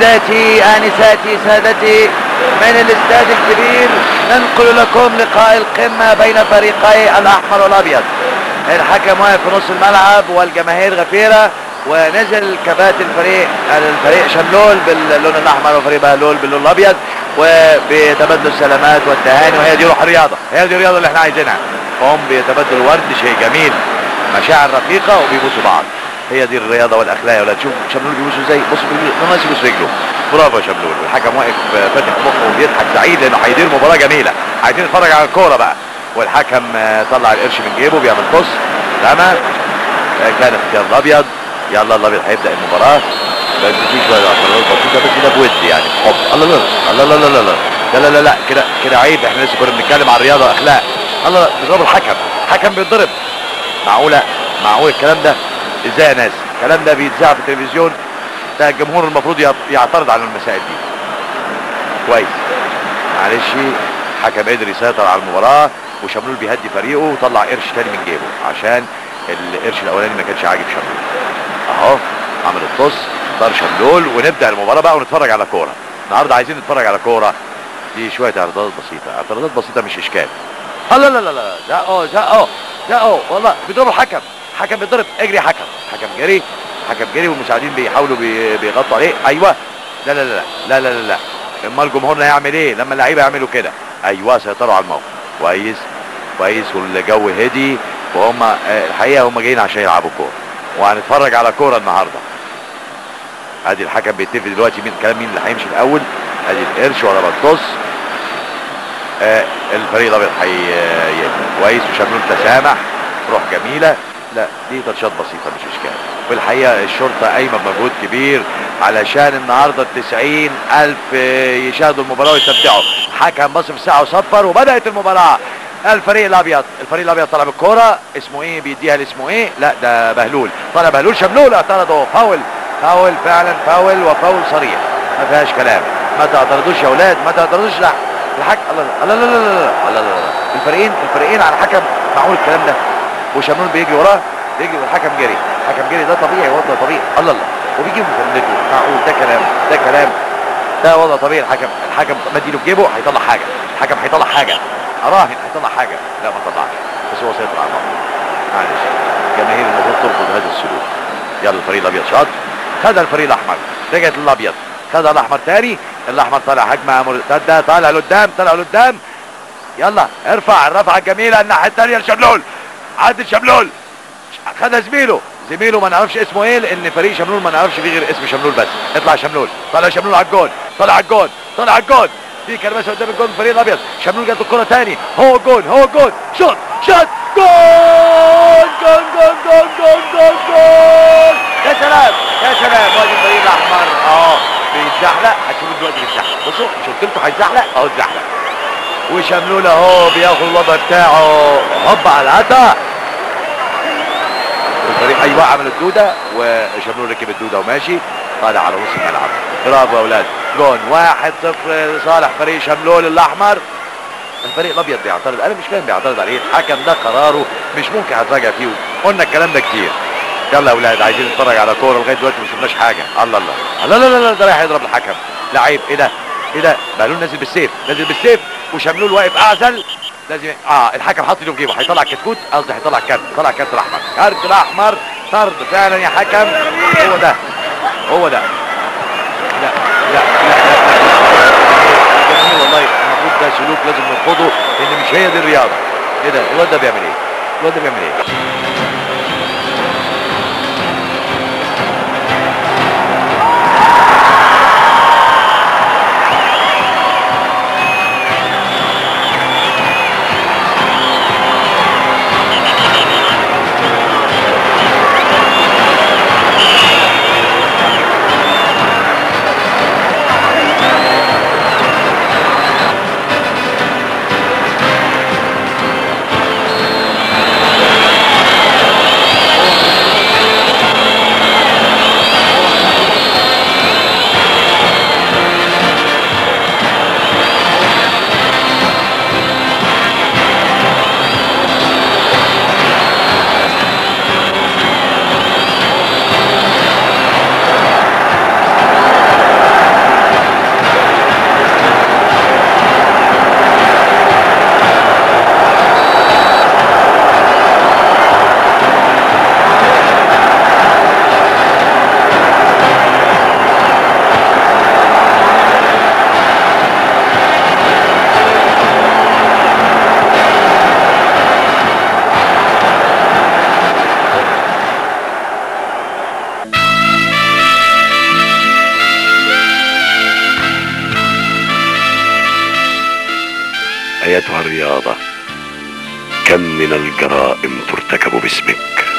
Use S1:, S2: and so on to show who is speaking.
S1: سيداتي آنساتي سادتي من الاستاد الكبير ننقل لكم لقاء القمة بين فريقي الأحمر والأبيض الحكم واقف في نص الملعب والجماهير غفيرة ونزل كباتن الفريق الفريق شملول باللون الأحمر وفريق بهلول باللون الأبيض وبيتبادلوا السلامات والتهاني وهي دي روح الرياضة هي دي الرياضة اللي احنا عايزينها هم بيتبادلوا ورد شيء جميل مشاعر رفيقة وبيبوسوا بعض هي دي الرياضه والاخلاق يا ولاد شوف شملول بيبوسوا ازاي بصوا بيبوسوا ناقص يبوس رجله برافو يا شملول والحكم واقف فاتح بقه وبيضحك سعيد لانه هيدير مباراه جميله عايزين نتفرج على الكوره بقى والحكم آه، طلع القرش من جيبه بيعمل قص تمام آه، كان اختيار الابيض يلا الابيض هيبدا المباراه بس في شويه اعتراضات بسيطه بس ده بود يعني حب الله لا لا لا لا لا لا لا لا لا لا كده كده عيب احنا لسه كنا بنتكلم عن الرياضه واخلاق الله بيضرب الحكم حكم بيتضرب معقوله معقول الكلام ده ازاي يا ناس الكلام ده بيتذاع في التلفزيون ده الجمهور المفروض يعت- يعترض على المسائل دي كويس معلش حكم قدر يسيطر على المباراه وشملول بيهدي فريقه وطلع قرش تاني من جيبه عشان القرش الاولاني ما كانش عاجب شملول اهو عمل الطص طار شملول ونبدا المباراه بقى ونتفرج على كوره النهارده عايزين نتفرج على كوره دي شويه اعتراضات بسيطه اعتراضات بسيطه مش اشكال لا لا لا لا لا زقوا زقوا زقوا والله بيضربوا الحكم حكم بيضرب اجري يا حكم حكم جري حكم جري والمساعدين بيحاولوا بي- بيغطوا عليه ايوه لا لا لا لا لا لا لا امال جمهورنا يعمل ايه لما اللعيبه يعملوا كده ايوه سيطروا على الموقف كويس كويس والجو هدي وهم آه، الحقيقه هم جايين عشان يلعبوا كوره وهنتفرج على كوره النهارده ادي الحكم بيتفق دلوقتي مين كلام مين اللي هيمشي الاول ادي القرش ورا بطوس آه الفريق الابيض هي كويس وشملول تسامح روح جميله لا دي تاتشات بسيطه مش اشكال في الحقيقه الشرطه قايمه بمجهود كبير علشان النهارده التسعين الف يشاهدوا المباراه ويستمتعوا حكم بص في الساعه وصفر وبدات المباراه الفريق الابيض الفريق الابيض طلع بالكوره اسمه ايه بيديها لاسمه ايه لا ده بهلول طلع بهلول شملول اعترضوا فاول فاول فعلا فاول وفاول صريح ما فيهاش كلام ما تعترضوش يا اولاد ما تعترضوش لا الحكم الله لا لا لا لا لا لا لا لا الفريقين الفريقين على حكم معقول الكلام ده وشمرون بيجري وراه بيجري والحكم جري الحكم جري ده طبيعي وضع طبيعي الله الله وبيجي مفندته معقول ده كلام ده كلام ده وضع طبيعي الحكم الحكم مديله في جيبه هيطلع حاجه الحكم هيطلع حاجه اراهن هيطلع حاجه لا ما طلعش بس هو سيطر على الموقف معلش الجماهير المفروض ترفض هذا السلوك يلا الفريق الابيض شاط خدها الفريق الاحمر رجعت للابيض خدها الاحمر تاني الاحمر طالع هجمه مرتده طالع لقدام طالع لقدام يلا ارفع الرفعه الجميله الناحيه الثانيه لشملول عادل شملول خدها زميله زميله ما نعرفش اسمه ايه لان فريق شملول ما نعرفش فيه غير اسم شملول بس اطلع شملول طلع شملول على الجون طلع على الجون طلع على الجون في كرباسه قدام الجون الفريق الابيض شملول جات الكره تاني هو جون هو جون شوت شوت جون جون جون جون جون جون جون يا سلام يا سلام وادي الفريق الاحمر اه بيتزحلق هتشوفوا دلوقتي بيتزحلق بصوا مش قلت لكم هيتزحلق اهو اتزحلق وشملول اهو بياخد الوضع بتاعه هوب على العتا الفريق ايوه عمل الدوده وشملول ركب الدوده وماشي طالع على نص الملعب برافو يا اولاد جون واحد صفر لصالح فريق شملول الاحمر الفريق الابيض بيعترض انا مش فاهم بيعترض على ايه الحكم ده قراره مش ممكن هتراجع فيه قلنا الكلام ده كتير يلا يا اولاد عايزين نتفرج على كوره لغايه دلوقتي ما شفناش حاجه الله الله لا لا لا لا ده رايح يضرب الحكم لعيب ايه ده ايه ده بهلول نازل بالسيف نازل بالسيف وشملول واقف اعزل لازم اه الحكم حاط ايده في جيبه هيطلع كتكوت قصدي هيطلع كارت طلع كارت الاحمر كارت الاحمر طرد فعلا يا حكم هو ده هو ده لا لا لا لا, لا. جميل والله المفروض ده سلوك لازم نرفضه لان مش هي دي الرياضه ايه ده الواد ده بيعمل ايه الواد ده بيعمل ايه
S2: ايتها الرياضة كم من الجرائم ترتكب باسمك